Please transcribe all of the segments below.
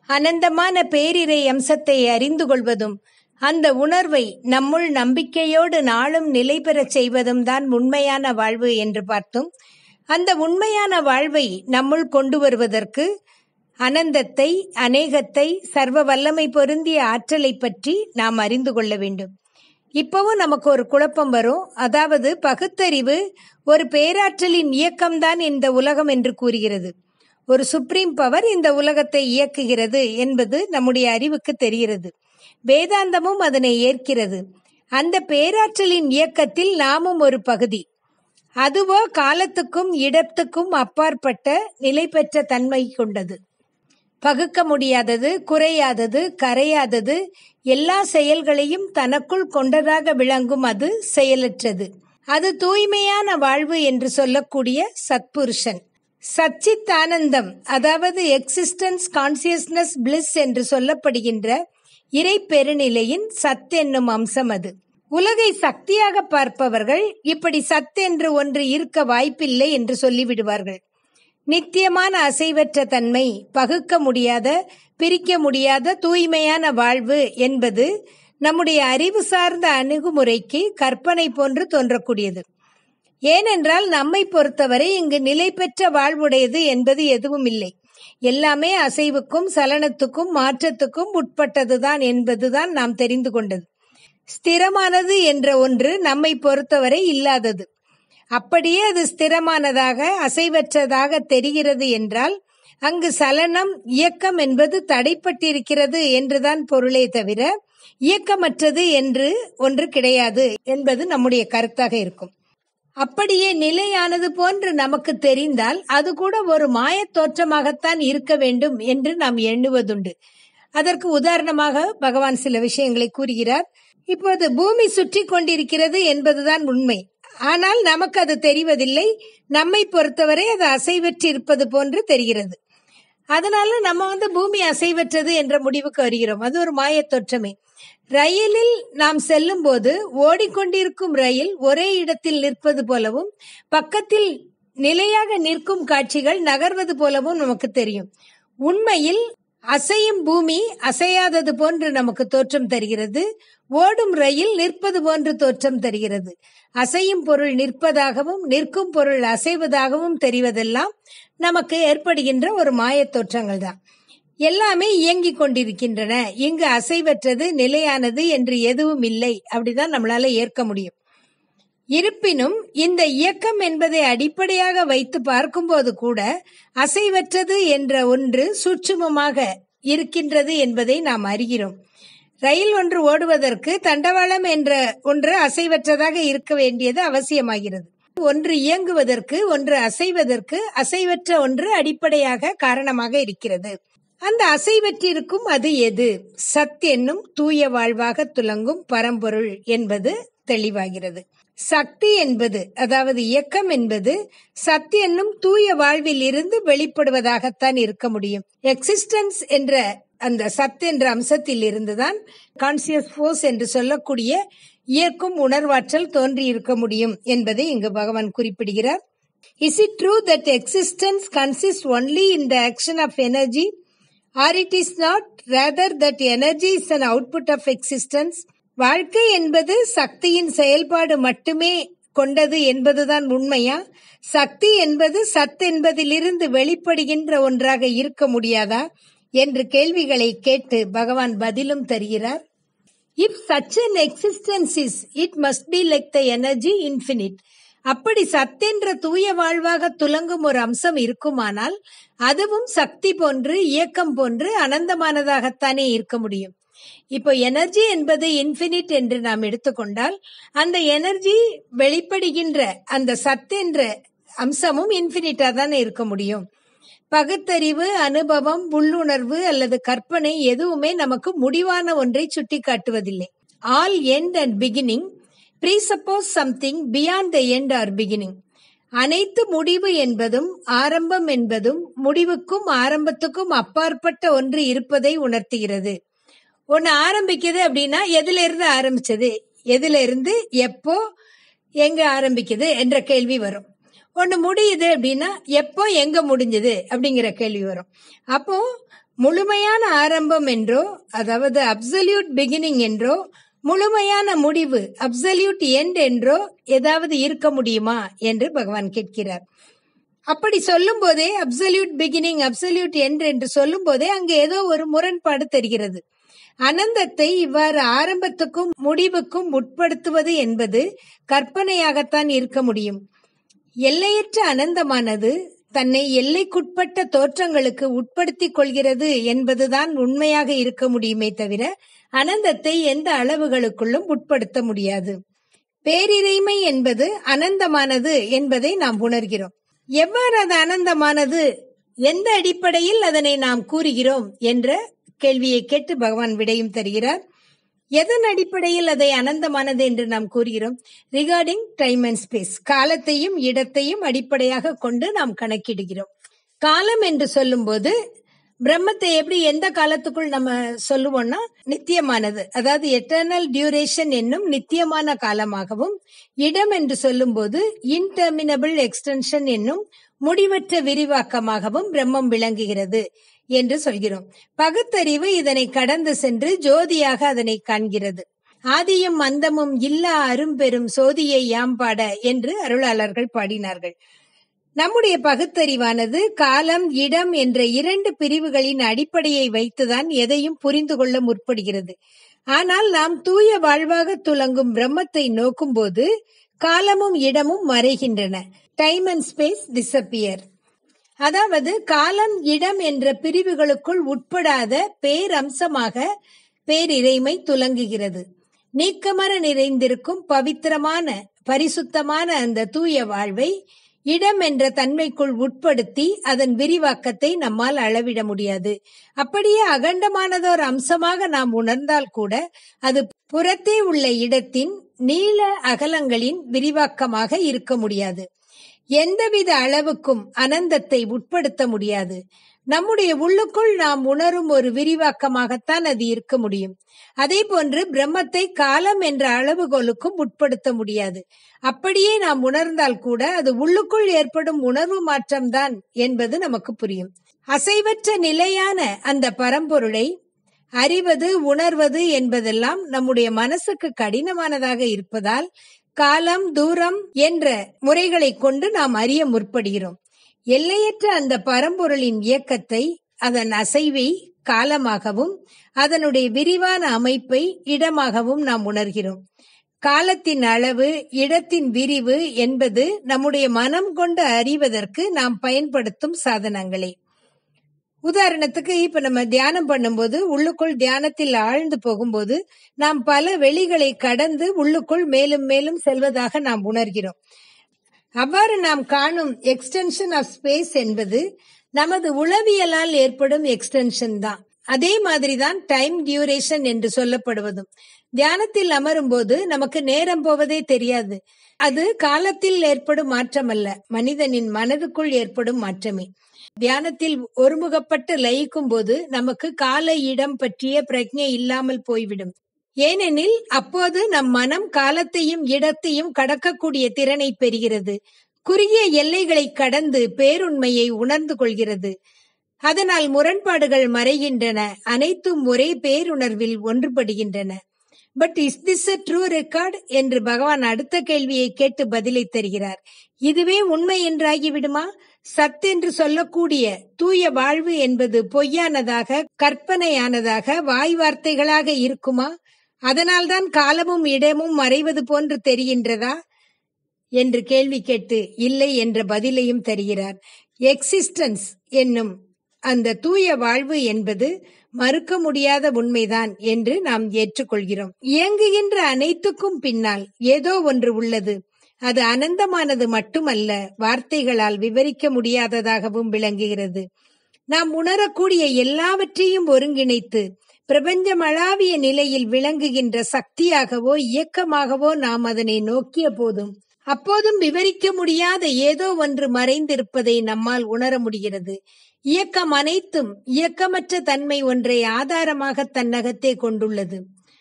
அனந்தமான பேரிரை அம்சத்தை அறிந்து கொள்வதும் அந்த உணர்வை நம்முள் நம்பிக்கையோடு நாளும் நிலை பெறச் செய்வதும் தான் உண்மையான வாழ்வு என்று பார்த்தோம் அந்த உண்மையான வாழ்வை நம்முள் கொண்டு வருவதற்கு அனந்தத்தை அநேகத்தை சர்வ வல்லமை பொருந்திய ஆற்றலை பற்றி நாம் அறிந்து கொள்ள வேண்டும் இப்பவும் நமக்கு ஒரு குழப்பம் வரும் அதாவது பகுத்தறிவு ஒரு பேராற்றலின் இயக்கம்தான் இந்த உலகம் என்று கூறுகிறது ஒரு சுப்ரீம் பவர் இந்த உலகத்தை இயக்குகிறது என்பது நம்முடைய அறிவுக்கு தெரிகிறது வேதாந்தமும் அதனை ஏற்கிறது அந்த பேராற்றலின் இயக்கத்தில் நாமும் ஒரு பகுதி அதுவோ காலத்துக்கும் இடத்துக்கும் அப்பாற்பட்ட நிலை பெற்ற தன்மை கொண்டது பகுக்க முடியாதது குறையாதது கரையாதது எல்லா செயல்களையும் தனக்குள் கொண்டதாக விளங்கும் அது செயலற்றது அது தூய்மையான வாழ்வு என்று சொல்லக்கூடிய சத்புருஷன் சச்சித் ஆனந்தம் அதாவது எக்ஸிஸ்டன்ஸ் கான்சியஸ்னஸ் பிளிஸ் என்று சொல்லப்படுகின்ற இறை பெருநிலையின் சத் என்னும் அம்சம் அது உலகை சக்தியாக பார்ப்பவர்கள் இப்படி சத் என்று ஒன்று இருக்க வாய்ப்பில்லை என்று சொல்லிவிடுவார்கள் நித்தியமான அசைவற்ற தன்மை பகுக்க முடியாத பிரிக்க முடியாத தூய்மையான வாழ்வு என்பது நம்முடைய அறிவு சார்ந்த அணுகுமுறைக்கு கற்பனை போன்று தோன்றக்கூடியது ஏனென்றால் நம்மை பொறுத்தவரை இங்கு நிலை பெற்ற வாழ்வுடையது என்பது எதுவும் இல்லை எல்லாமே அசைவுக்கும் சலனத்துக்கும் மாற்றத்துக்கும் உட்பட்டதுதான் என்பதுதான் நாம் தெரிந்து கொண்டது ஸ்திரமானது என்ற ஒன்று நம்மை பொறுத்தவரை இல்லாதது அப்படியே அது ஸ்திரமானதாக அசைவற்றதாக தெரிகிறது என்றால் அங்கு சலனம் இயக்கம் என்பது தடைப்பட்டிருக்கிறது என்றுதான் பொருளே தவிர இயக்கமற்றது என்று ஒன்று கிடையாது என்பது நம்முடைய கருத்தாக இருக்கும் அப்படியே நிலையானது போன்று நமக்கு தெரிந்தால் அது கூட ஒரு மாயத் தோற்றமாகத்தான் இருக்க வேண்டும் என்று நாம் எண்ணுவதுண்டு அதற்கு உதாரணமாக பகவான் சில விஷயங்களை கூறுகிறார் இப்போது பூமி சுற்றி கொண்டிருக்கிறது என்பதுதான் உண்மை ஆனால் நமக்கு அது தெரிவதில்லை நம்மை பொறுத்தவரை அது அசைவற்று இருப்பது போன்று தெரிகிறது அதனால நம்ம வந்து பூமி அசைவற்றது என்ற முடிவுக்கு வருகிறோம் அது ஒரு மாயத் தோற்றமே ரயிலில் நாம் செல்லும் போது ஓடிக்கொண்டிருக்கும் ரயில் ஒரே இடத்தில் நிற்பது போலவும் பக்கத்தில் நிலையாக நிற்கும் காட்சிகள் நகர்வது போலவும் நமக்கு தெரியும் உண்மையில் அசையும் பூமி அசையாதது போன்று நமக்கு தோற்றம் தருகிறது ஓடும் ரயில் நிற்பது போன்று தோற்றம் தருகிறது அசையும் பொருள் நிற்பதாகவும் நிற்கும் பொருள் அசைவதாகவும் தெரிவதெல்லாம் நமக்கு ஏற்படுகின்ற ஒரு மாயத் தோற்றங்கள் தான் எல்லாமே இயங்கிக் கொண்டிருக்கின்றன இங்கு அசைவற்றது நிலையானது என்று எதுவும் இல்லை அப்படிதான் நம்மளால ஏற்க முடியும் இருப்பினும் இந்த இயக்கம் என்பதை அடிப்படையாக வைத்து பார்க்கும்போது கூட அசைவற்றது என்ற ஒன்று சூட்சுமமாக இருக்கின்றது என்பதை நாம் அறிகிறோம் ரயில் ஒன்று ஓடுவதற்கு தண்டவாளம் என்ற ஒன்று அசைவற்றதாக இருக்க வேண்டியது அவசியமாகிறது ஒன்று இயங்குவதற்கு ஒன்று அசைவதற்கு அசைவற்ற ஒன்று அடிப்படையாக காரணமாக இருக்கிறது அந்த அசைவற்றிருக்கும் அது எது சத் என்னும் தூய வாழ்வாக துலங்கும் பரம்பொருள் என்பது தெளிவாகிறது சக்தி என்பது அதாவது இயக்கம் என்பது சத் என்னும் தூய வாழ்வில் இருந்து வெளிப்படுவதாகத்தான் இருக்க முடியும் எக்ஸிஸ்டன்ஸ் என்ற அந்த சத் என்ற அம்சத்தில் இருந்துதான் கான்சியஸ் ஃபோர்ஸ் என்று சொல்லக்கூடிய இயக்கும் உணர்வாற்றல் தோன்றி இருக்க முடியும் என்பதை இங்கு பகவான் குறிப்பிடுகிறார் is it true that existence consist only in the action of energy or it is not rather that energy is an output of existence வாழ்க்கை என்பது சக்தியின் செயல்பாடு மட்டுமே கொண்டது என்பதுதான் உண்மையா சக்தி என்பது சத் என்பதிலிருந்து வெளிப்படுகின்ற ஒன்றாக இருக்க முடியாதா என்று கேள்விகளை கேட்டு பகவான் பதிலும் தருகிறார் if such an existence is it must be like the energy infinite அப்படி சத்தென்ற தூய வாழ்வாக துலங்கும் ஒரு அம்சம் இருக்குமானால் அதுவும் சக்தி போன்று இயக்கம் போன்று அனந்தமானதாகத்தானே இருக்க முடியும் இப்போ எனர்ஜி என்பது இன்ஃபினிட் என்று நாம் எடுத்துக்கொண்டால் அந்த எனர்ஜி வெளிப்படுகின்ற அந்த சத் என்ற அம்சமும் இன்ஃபினிட்டா தானே இருக்க முடியும் பகுத்தறிவு அனுபவம் உள்ளுணர்வு அல்லது கற்பனை எதுவுமே நமக்கு முடிவான ஒன்றை சுட்டி காட்டுவதில்லை all end and beginning presuppose something beyond the end or beginning அனைத்து முடிவு என்பதும் ஆரம்பம் என்பதும் முடிவுக்கும் ஆரம்பத்துக்கும் அப்பாற்பட்ட ஒன்று இருப்பதை உணர்த்துகிறது ஒன்னு ஆரம்பிக்குது அப்படின்னா எதுல இருந்து ஆரம்பிச்சது எதுல இருந்து எப்போ எங்க ஆரம்பிக்குது என்ற கேள்வி வரும் ஒன்னு முடியுது அப்படின்னா எப்போ எங்க முடிஞ்சது அப்படிங்கிற கேள்வி வரும் அப்போ முழுமையான ஆரம்பம் என்றோ அதாவது அப்சல்யூட் பிகினிங் என்றோ முழுமையான முடிவு அப்சல்யூட் எண்ட் என்றோ ஏதாவது இருக்க முடியுமா என்று பகவான் கேட்கிறார் அப்படி சொல்லும் போதே அப்சல்யூட் பிகினிங் அப்சல்யூட் எண்ட் என்று சொல்லும் போதே அங்கு ஏதோ ஒரு முரண்பாடு தெரிகிறது அனந்தத்தை இவ்வாறு ஆரம்பத்துக்கும் முடிவுக்கும் உட்படுத்துவது என்பது கற்பனையாகத்தான் இருக்க முடியும் எல்லையற்ற அனந்தமானது தன்னை எல்லைக்குட்பட்ட தோற்றங்களுக்கு உட்படுத்திக் கொள்கிறது என்பதுதான் உண்மையாக இருக்க முடியுமே தவிர அனந்தத்தை எந்த அளவுகளுக்குள்ளும் உட்படுத்த முடியாது பேரிரைமை என்பது அனந்தமானது என்பதை நாம் உணர்கிறோம் எவ்வாறு அது அனந்தமானது எந்த அடிப்படையில் அதனை நாம் கூறுகிறோம் என்ற கேள்வியை கேட்டு பகவான் விடையும் தருகிறார் எதன் அடிப்படையில் அதை அனந்தமானது என்று நாம் கூறுகிறோம் ரிகார்டிங் டைம் அண்ட் ஸ்பேஸ் காலத்தையும் இடத்தையும் அடிப்படையாக கொண்டு நாம் கணக்கிடுகிறோம் காலம் என்று சொல்லும்போது பிரம்மத்தை எப்படி எந்த காலத்துக்குள் நம்ம சொல்லுவோம்னா நித்தியமானது அதாவது எட்டர்னல் டியூரேஷன் என்னும் நித்தியமான காலமாகவும் இடம் என்று சொல்லும்போது இன்டர்மினபிள் எக்ஸ்டென்ஷன் என்னும் முடிவற்ற விரிவாக்கமாகவும் பிரம்மம் விளங்குகிறது என்று சொல்கிறோம் பகுத்தறிவு இதனை கடந்து சென்று ஜோதியாக அதனை காண்கிறது ஆதியும் அந்தமும் இல்லா அரும்பெரும் சோதியை யாம்பாட என்று அருளாளர்கள் பாடினார்கள் நம்முடைய பகுத்தறிவானது காலம் இடம் என்ற இரண்டு பிரிவுகளின் அடிப்படையை வைத்துதான் எதையும் புரிந்து கொள்ள முற்படுகிறது ஆனால் நாம் தூய வாழ்வாக துலங்கும் பிரம்மத்தை நோக்கும்போது காலமும் இடமும் மறைகின்றன டைம் அண்ட் ஸ்பேஸ் டிசப்பியர் அதாவது காலம் இடம் என்ற பிரிவுகளுக்குள் உட்படாத பேரம்சமாக பேரிறைமை துலங்குகிறது நீக்கமர நிறைந்திருக்கும் பவித்திரமான பரிசுத்தமான அந்த தூய வாழ்வை இடம் என்ற தன்மைக்குள் உட்படுத்தி அதன் விரிவாக்கத்தை நம்மால் அளவிட முடியாது அப்படியே அகண்டமானதோர் அம்சமாக நாம் உணர்ந்தால் கூட அது புறத்தே உள்ள இடத்தின் நீள அகலங்களின் விரிவாக்கமாக இருக்க முடியாது எந்தவித அளவுக்கும் அனந்தத்தை உட்படுத்த முடியாது நம்முடைய உள்ளுக்குள் நாம் உணரும் ஒரு விரிவாக்கமாகத்தான் அது இருக்க முடியும் அதே போன்று பிரம்மத்தை காலம் என்ற அளவுகோலுக்கும் உட்படுத்த முடியாது அப்படியே நாம் உணர்ந்தால் கூட அது உள்ளுக்குள் ஏற்படும் உணர்வு மாற்றம்தான் என்பது நமக்கு புரியும் அசைவற்ற நிலையான அந்த பரம்பொருளை அறிவது உணர்வது என்பதெல்லாம் நம்முடைய மனசுக்கு கடினமானதாக இருப்பதால் காலம் தூரம் என்ற முறைகளை கொண்டு நாம் அறிய முற்படுகிறோம் எல்லையற்ற அந்த பரம்பொருளின் இயக்கத்தை அதன் அசைவை காலமாகவும் அதனுடைய விரிவான அமைப்பை இடமாகவும் நாம் உணர்கிறோம் காலத்தின் அளவு இடத்தின் விரிவு என்பது நம்முடைய மனம் கொண்டு அறிவதற்கு நாம் பயன்படுத்தும் சாதனங்களே உதாரணத்துக்கு இப்ப நம்ம தியானம் பண்ணும்போது உள்ளுக்குள் தியானத்தில் ஆழ்ந்து போகும்போது நாம் பல வெளிகளை கடந்து உள்ளுக்குள் மேலும் மேலும் செல்வதாக நாம் உணர்கிறோம் அவ்வாறு நாம் காணும் எக்ஸ்டென்ஷன் ஆஃப் ஸ்பேஸ் என்பது நமது உளவியலால் ஏற்படும் எக்ஸ்டென்ஷன் தான் அதே மாதிரிதான் டைம் டியூரேஷன் என்று சொல்லப்படுவதும் தியானத்தில் அமரும் போது நமக்கு நேரம் போவதே தெரியாது அது காலத்தில் ஏற்படும் மாற்றம் அல்ல மனிதனின் மனதுக்குள் ஏற்படும் மாற்றமே தியானத்தில் ஒருமுகப்பட்டு லயிக்கும் போது நமக்கு கால இடம் பற்றிய பிரஜை இல்லாமல் போய்விடும் ஏனெனில் அப்போது நம் மனம் காலத்தையும் இடத்தையும் கடக்கக்கூடிய திறனை பெறுகிறது குறுகிய எல்லைகளை கடந்து பேருண்மையை உணர்ந்து கொள்கிறது அதனால் முரண்பாடுகள் மறைகின்றன அனைத்தும் ஒரே பேருணர்வில் ஒன்றுபடுகின்றன but is this a true record என்று பகவான் அடுத்த கேள்வியை கேட்டு பதிலை தருகிறார் இதுவே உண்மை என்றாகிவிடுமா சத் என்று சொல்லக்கூடிய தூய வாழ்வு என்பது பொய்யானதாக கற்பனையானதாக வாய் வார்த்தைகளாக இருக்குமா அதனால்தான் காலமும் இடமும் மறைவது போன்று தெரிகின்றதா என்று கேள்வி கேட்டு இல்லை என்ற பதிலையும் தருகிறார் எக்ஸிஸ்டன்ஸ் என்னும் அந்த தூய வாழ்வு என்பது மறுக்க முடியாத உண்மைதான் என்று நாம் ஏற்றுக்கொள்கிறோம் இயங்குகின்ற அனைத்துக்கும் பின்னால் ஏதோ ஒன்று உள்ளது அது அனந்தமானது மட்டுமல்ல வார்த்தைகளால் விவரிக்க முடியாததாகவும் விளங்குகிறது நாம் உணரக்கூடிய எல்லாவற்றையும் ஒருங்கிணைத்து பிரபஞ்சமளாவிய நிலையில் விளங்குகின்ற சக்தியாகவோ இயக்கமாகவோ நாம் அதனை நோக்கிய போதும் அப்போதும் விவரிக்க முடியாத ஏதோ ஒன்று மறைந்திருப்பதை நம்மால் உணர முடிகிறது இயக்கம் அனைத்தும் இயக்கமற்ற தன்மை ஒன்றை ஆதாரமாக தன்னகத்தே கொண்டுள்ளது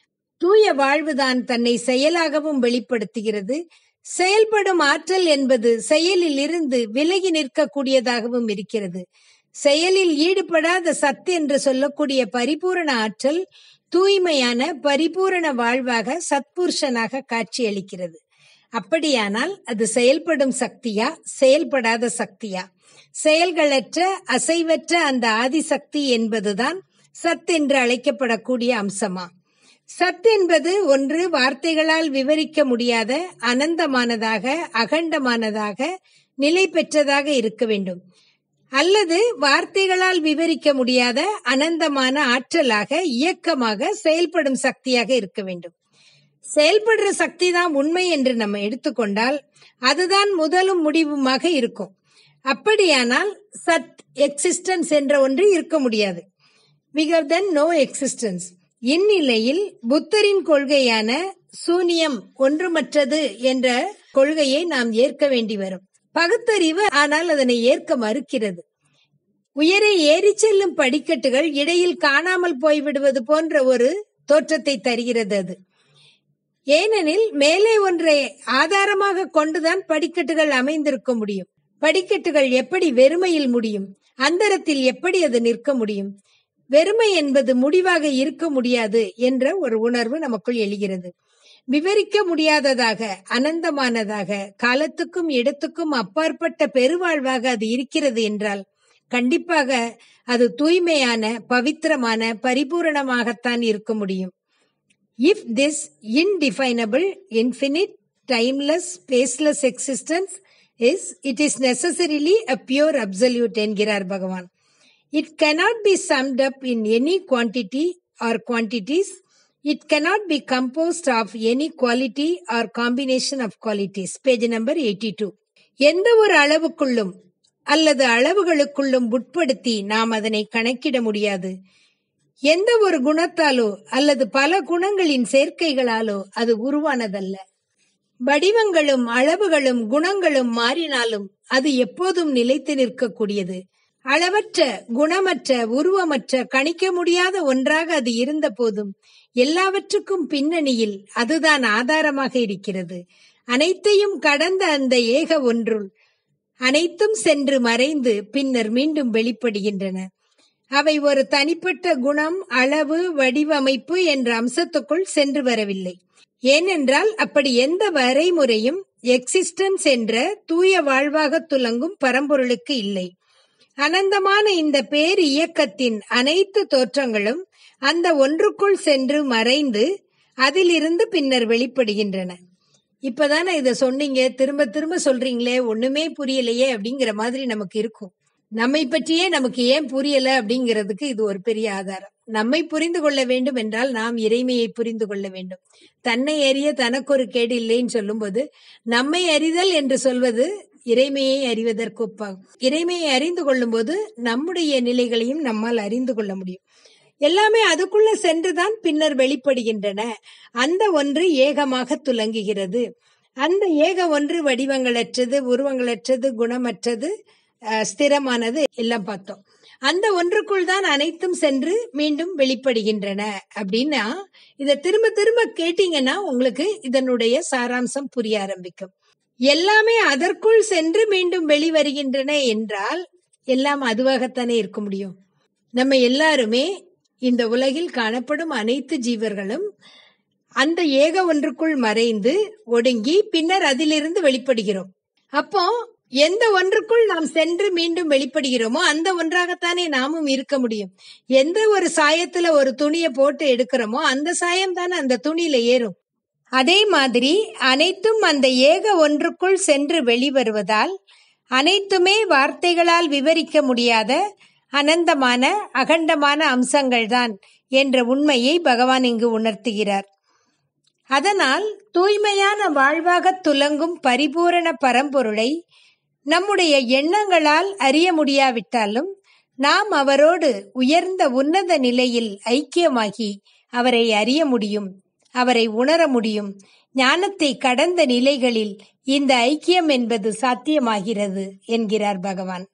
தூய வாழ்வுதான் தன்னை செயலாகவும் வெளிப்படுத்துகிறது செயல்படும் ஆற்றல் என்பது செயலில் இருந்து விலகி நிற்கக்கூடியதாகவும் இருக்கிறது செயலில் ஈடுபடாத சத்து என்று சொல்லக்கூடிய பரிபூரண ஆற்றல் தூய்மையான பரிபூரண வாழ்வாக சத்புருஷனாக காட்சியளிக்கிறது அப்படியானால் அது செயல்படும் சக்தியா செயல்படாத சக்தியா செயல்களற்ற அசைவற்ற அந்த ஆதிசக்தி என்பதுதான் சத் என்று அழைக்கப்படக்கூடிய அம்சமா சத் என்பது ஒன்று வார்த்தைகளால் விவரிக்க முடியாத அனந்தமானதாக அகண்டமானதாக நிலை பெற்றதாக இருக்க வேண்டும் அல்லது வார்த்தைகளால் விவரிக்க முடியாத அனந்தமான ஆற்றலாக இயக்கமாக செயல்படும் சக்தியாக இருக்க வேண்டும் செயல்படுற சக்தி தான் உண்மை என்று நம்ம எடுத்துக்கொண்டால் அதுதான் முதலும் முடிவுமாக இருக்கும் அப்படியானால் சத் எக்ஸிஸ்டன்ஸ் என்ற ஒன்று இருக்க முடியாது பிகர் தென் நோ எக்ஸிஸ்டன்ஸ் இந்நிலையில் புத்தரின் கொள்கையான சூனியம் ஒன்றுமற்றது என்ற கொள்கையை நாம் ஏற்க வேண்டி வரும் பகுத்தறிவு ஆனால் அதனை ஏற்க மறுக்கிறது உயரே ஏறி செல்லும் படிக்கட்டுகள் இடையில் காணாமல் போய்விடுவது போன்ற ஒரு தோற்றத்தை தருகிறது அது ஏனெனில் மேலே ஒன்றை ஆதாரமாக கொண்டுதான் படிக்கட்டுகள் அமைந்திருக்க முடியும் படிக்கட்டுகள் எப்படி வெறுமையில் முடியும் அந்தரத்தில் எப்படி அது நிற்க முடியும் வெறுமை என்பது முடிவாக இருக்க முடியாது என்ற ஒரு உணர்வு நமக்குள் எழுகிறது விவரிக்க முடியாததாக அனந்தமானதாக காலத்துக்கும் இடத்துக்கும் அப்பாற்பட்ட பெருவாழ்வாக அது இருக்கிறது என்றால் கண்டிப்பாக அது தூய்மையான பவித்திரமான பரிபூரணமாகத்தான் இருக்க முடியும் if this indefinable infinite timeless spaceless existence is it is necessarily a pure absolute என்கிறார் Bhagavan it cannot be summed up in any quantity or quantities it cannot be composed of any quality or combination of qualities page number eighty two எந்த ஒரு அளவுக்குள்ளும் அல்லது அளவுகளுக்குள்ளும் உட்படுத்தி நாம் அதனை கணக்கிட முடியாது எந்த ஒரு குணத்தாலோ அல்லது பல குணங்களின் சேர்க்கைகளாலோ அது உருவானதல்ல வடிவங்களும் அளவுகளும் குணங்களும் மாறினாலும் அது எப்போதும் நிலைத்து நிற்கக்கூடியது அளவற்ற குணமற்ற உருவமற்ற கணிக்க முடியாத ஒன்றாக அது இருந்த போதும் எல்லாவற்றுக்கும் பின்னணியில் அதுதான் ஆதாரமாக இருக்கிறது அனைத்தையும் கடந்த அந்த ஏக ஒன்றுள் அனைத்தும் சென்று மறைந்து பின்னர் மீண்டும் வெளிப்படுகின்றன அவை ஒரு தனிப்பட்ட குணம் அளவு வடிவமைப்பு என்ற அம்சத்துக்குள் சென்று வரவில்லை ஏனென்றால் அப்படி எந்த வரைமுறையும் எக்ஸிஸ்டன்ஸ் என்ற தூய வாழ்வாக துலங்கும் பரம்பொருளுக்கு இல்லை அனந்தமான இந்த பேர் இயக்கத்தின் அனைத்து தோற்றங்களும் அந்த ஒன்றுக்குள் சென்று மறைந்து அதிலிருந்து பின்னர் வெளிப்படுகின்றன இப்பதானே இத சொன்னீங்க திரும்ப திரும்ப சொல்றீங்களே ஒண்ணுமே புரியலையே அப்படிங்கிற மாதிரி நமக்கு இருக்கும் நம்மை பற்றியே நமக்கு ஏன் புரியல அப்படிங்கிறதுக்கு இது ஒரு பெரிய ஆதாரம் நம்மை புரிந்து கொள்ள வேண்டும் என்றால் நாம் இறைமையை புரிந்து கொள்ள வேண்டும் தன்னை அறிய தனக்கு ஒரு கேடு இல்லைன்னு சொல்லும்போது நம்மை அறிதல் என்று சொல்வது இறைமையை அறிவதற்கு ஒப்பாகும் இறைமையை அறிந்து கொள்ளும் போது நம்முடைய நிலைகளையும் நம்மால் அறிந்து கொள்ள முடியும் எல்லாமே அதுக்குள்ள சென்றுதான் பின்னர் வெளிப்படுகின்றன அந்த ஒன்று ஏகமாக துலங்குகிறது அந்த ஏக ஒன்று வடிவங்களற்றது உருவங்களற்றது குணமற்றது ஸ்திரமானது எல்லாம் பார்த்தோம் அந்த ஒன்றுக்குள் தான் அனைத்தும் சென்று மீண்டும் வெளிப்படுகின்றன அப்படின்னா இத திரும்ப திரும்ப கேட்டீங்கன்னா உங்களுக்கு இதனுடைய சாராம்சம் புரிய ஆரம்பிக்கும் எல்லாமே அதற்குள் சென்று மீண்டும் வெளிவருகின்றன என்றால் எல்லாம் அதுவாகத்தானே இருக்க முடியும் நம்ம எல்லாருமே இந்த உலகில் காணப்படும் அனைத்து ஜீவர்களும் அந்த ஏக ஒன்றுக்குள் மறைந்து ஒடுங்கி பின்னர் அதிலிருந்து வெளிப்படுகிறோம் அப்போ எந்த ஒன்றுக்குள் நாம் சென்று மீண்டும் வெளிப்படுகிறோமோ அந்த ஒன்றாகத்தானே நாமும் இருக்க முடியும் எந்த ஒரு சாயத்துல ஒரு துணியை போட்டு எடுக்கிறோமோ அந்த சாயம் தானே அந்த துணியில ஏறும் அதே மாதிரி அனைத்தும் அந்த ஏக ஒன்றுக்குள் சென்று வெளிவருவதால் அனைத்துமே வார்த்தைகளால் விவரிக்க முடியாத அனந்தமான அகண்டமான அம்சங்கள்தான் என்ற உண்மையை பகவான் இங்கு உணர்த்துகிறார் அதனால் தூய்மையான வாழ்வாக துலங்கும் பரிபூரண பரம்பொருளை நம்முடைய எண்ணங்களால் அறிய முடியாவிட்டாலும் நாம் அவரோடு உயர்ந்த உன்னத நிலையில் ஐக்கியமாகி அவரை அறிய முடியும் அவரை உணர முடியும் ஞானத்தை கடந்த நிலைகளில் இந்த ஐக்கியம் என்பது சாத்தியமாகிறது என்கிறார் பகவான்